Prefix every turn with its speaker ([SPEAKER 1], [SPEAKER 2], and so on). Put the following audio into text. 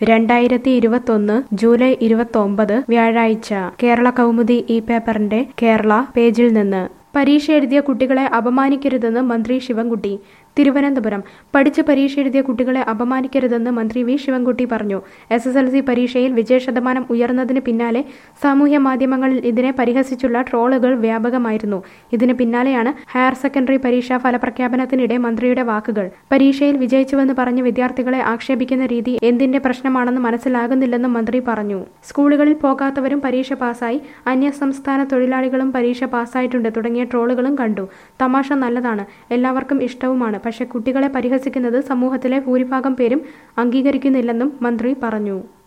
[SPEAKER 1] രണ്ടായിരത്തി ഇരുപത്തൊന്ന് ജൂലൈ ഇരുപത്തൊമ്പത് വ്യാഴാഴ്ച കേരള കൗമുദി ഈ പേപ്പറിന്റെ കേരള പേജിൽ നിന്ന് പരീക്ഷ എഴുതിയ കുട്ടികളെ അപമാനിക്കരുതെന്ന് മന്ത്രി ശിവൻകുട്ടി തിരുവനന്തപുരം പഠിച്ച് പരീക്ഷ എഴുതിയ കുട്ടികളെ അപമാനിക്കരുതെന്ന് മന്ത്രി വി ശിവൻകുട്ടി പറഞ്ഞു എസ് എസ് എൽ സി പരീക്ഷയിൽ വിജയശതമാനം ഉയർന്നതിന് പിന്നാലെ സാമൂഹ്യ മാധ്യമങ്ങളിൽ ഇതിനെ പരിഹസിച്ചുള്ള ട്രോളുകൾ വ്യാപകമായിരുന്നു ഇതിന് പിന്നാലെയാണ് ഹയർ സെക്കൻഡറി പരീക്ഷാ ഫലപ്രഖ്യാപനത്തിനിടെ മന്ത്രിയുടെ വാക്കുകൾ പരീക്ഷയിൽ വിജയിച്ചുവെന്ന് പറഞ്ഞ് വിദ്യാർത്ഥികളെ ആക്ഷേപിക്കുന്ന രീതി എന്തിന്റെ പ്രശ്നമാണെന്ന് മനസ്സിലാകുന്നില്ലെന്നും മന്ത്രി പറഞ്ഞു സ്കൂളുകളിൽ പോകാത്തവരും പരീക്ഷ പാസ്സായി അന്യസംസ്ഥാന തൊഴിലാളികളും പരീക്ഷ പാസ്സായിട്ടുണ്ട് തുടങ്ങിയ ട്രോളുകളും കണ്ടു തമാശ നല്ലതാണ് എല്ലാവർക്കും ഇഷ്ടവുമാണ് പക്ഷെ കുട്ടികളെ പരിഹസിക്കുന്നത് സമൂഹത്തിലെ ഭൂരിഭാഗം പേരും അംഗീകരിക്കുന്നില്ലെന്നും മന്ത്രി പറഞ്ഞു